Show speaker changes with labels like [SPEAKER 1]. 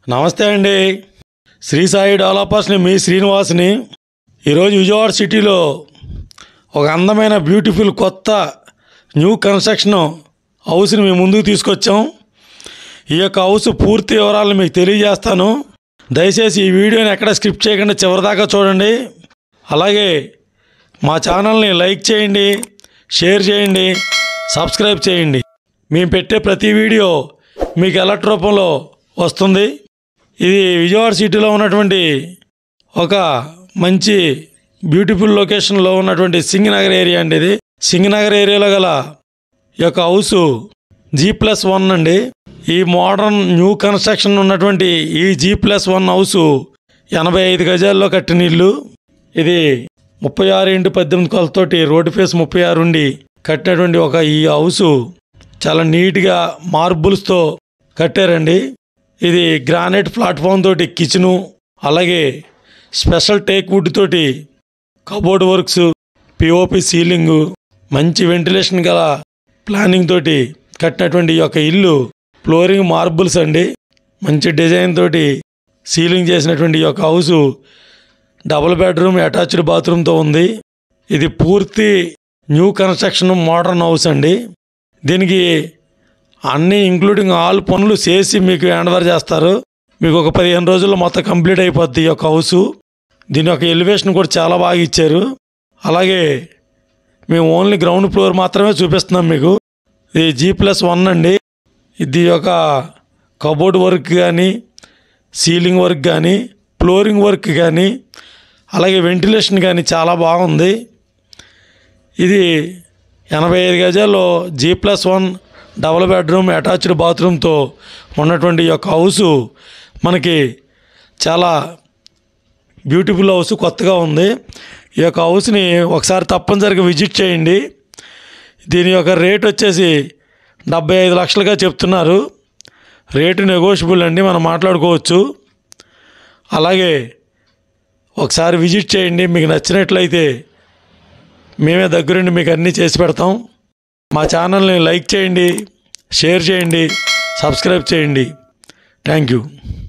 [SPEAKER 1] నమస్తే అండి శ్రీ సాయి డెవలపర్స్ని మీ శ్రీనివాస్ని ఈరోజు విజయవాడ సిటీలో ఒక అందమైన బ్యూటిఫుల్ కొత్త న్యూ కన్స్ట్రక్షన్ హౌస్ని మేము ముందుకు తీసుకొచ్చాం ఈ యొక్క హౌస్ పూర్తి వివరాలను మీకు తెలియజేస్తాను దయచేసి ఈ వీడియోని ఎక్కడ స్కిప్ చేయకుండా చివరిదాకా చూడండి అలాగే మా ఛానల్ని లైక్ చేయండి షేర్ చేయండి సబ్స్క్రైబ్ చేయండి మేము పెట్టే ప్రతి వీడియో మీకు అలర్ట్ రూపంలో వస్తుంది ఇది విజయవాడ సిటీలో ఉన్నటువంటి ఒక మంచి బ్యూటిఫుల్ లొకేషన్లో ఉన్నటువంటి సింగనగర్ ఏరియా అండి ఇది సింగనగర్ ఏరియాలో గల ఈ యొక్క హౌస్ జీ ప్లస్ వన్ అండి ఈ మోడర్న్ న్యూ కన్స్ట్రక్షన్ ఉన్నటువంటి ఈ జీ ప్లస్ వన్ హౌస్ ఎనభై ఐదు గజాల్లో కట్టిన ఇల్లు ఇది ముప్పై ఆరు ఇంటూ పద్దెనిమిది కొలతోటి రోడ్డు ఫేస్ ముప్పై ఆరు ఉండి కట్టినటువంటి ఒక ఈ హౌస్ చాలా నీట్గా మార్బుల్స్తో కట్టారండి ఇది గ్రానైట్ ప్లాట్ఫామ్ తోటి కిచెను అలాగే స్పెషల్ టేక్ వుడ్ తోటి కబోర్డ్ వర్క్స్ పిఓపి సీలింగు మంచి వెంటిలేషన్ గల ప్లానింగ్ తోటి కట్టినటువంటి ఈ యొక్క ఇల్లు ఫ్లోరింగ్ మార్బుల్స్ అండి మంచి డిజైన్ తోటి సీలింగ్ చేసినటువంటి ఈ యొక్క హౌస్ డబుల్ బెడ్రూమ్ అటాచ్డ్ బాత్రూమ్తో ఉంది ఇది పూర్తి న్యూ కన్స్ట్రక్షన్ మోడర్న్ హౌస్ అండి దీనికి అన్నీ ఇంక్లూడింగ్ ఆల్ పనులు చేసి మీకు హ్యాండ్ ఓవర్ చేస్తారు మీకు ఒక పదిహేను రోజుల్లో మొత్తం కంప్లీట్ అయిపోద్ది ఈ యొక్క హౌస్ దీని యొక్క ఎలివేషన్ కూడా చాలా బాగా ఇచ్చారు అలాగే మేము ఓన్లీ గ్రౌండ్ ఫ్లోర్ మాత్రమే చూపిస్తున్నాం మీకు ఇది జీ ప్లస్ వన్ అండి ఇది ఒక కబోర్డ్ వర్క్ కానీ సీలింగ్ వర్క్ కానీ ఫ్లోరింగ్ వర్క్ కానీ అలాగే వెంటిలేషన్ కానీ చాలా బాగుంది ఇది ఎనభై ఐదు గజాల్లో G plus one double bedroom attached బాత్రూమ్తో ఉన్నటువంటి ఈ యొక్క హౌస్ మనకి చాలా బ్యూటిఫుల్ హౌస్ కొత్తగా ఉంది ఈ యొక్క హౌస్ని ఒకసారి తప్పనిసరిగా విజిట్ చేయండి దీని యొక్క రేట్ వచ్చేసి డెబ్బై ఐదు లక్షలుగా చెప్తున్నారు రేటు నెగోషియబుల్ అండి మనం మాట్లాడుకోవచ్చు అలాగే ఒకసారి విజిట్ చేయండి మీకు నచ్చినట్లయితే మేమే దగ్గరుండి మీకు అన్నీ చేసి పెడతాం మా ఛానల్ని లైక్ చేయండి షేర్ చేయండి సబ్స్క్రైబ్ చేయండి థ్యాంక్ యూ